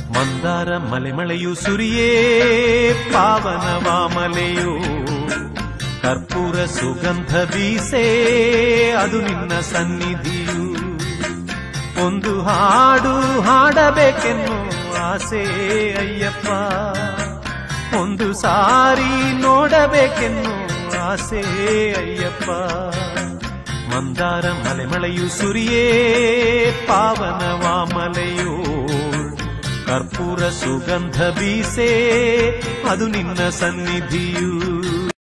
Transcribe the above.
ಮಂದಾರ ಮಲೆಮಳೆಯು ಸುರಿಯೇ ಪಾವನವಾಮಲೆಯು ಕರ್ಪೂರ ಸುಗಂಧ ಬೀಸೇ ಅದು ನಿನ್ನ ಸನ್ನಿಧಿಯು ಒಂದು ಹಾಡು ಹಾಡಬೇಕೆನ್ನು ಆಸೆ ಅಯ್ಯಪ್ಪ ಒಂದು ಸಾರಿ ನೋಡಬೇಕೆನ್ನು ಆಸೆ ಅಯ್ಯಪ್ಪ ಮಂದಾರ ಮಲೆಮಳೆಯು ಸುರಿಯೇ ಪಾವನವಾಮಲೆಯೋ ಕರ್ಪೂರ ಸುಗಂಧ ಬೀಸೆ ಅದು ನಿನ್ನ ಸನ್ನಿಧಿಯು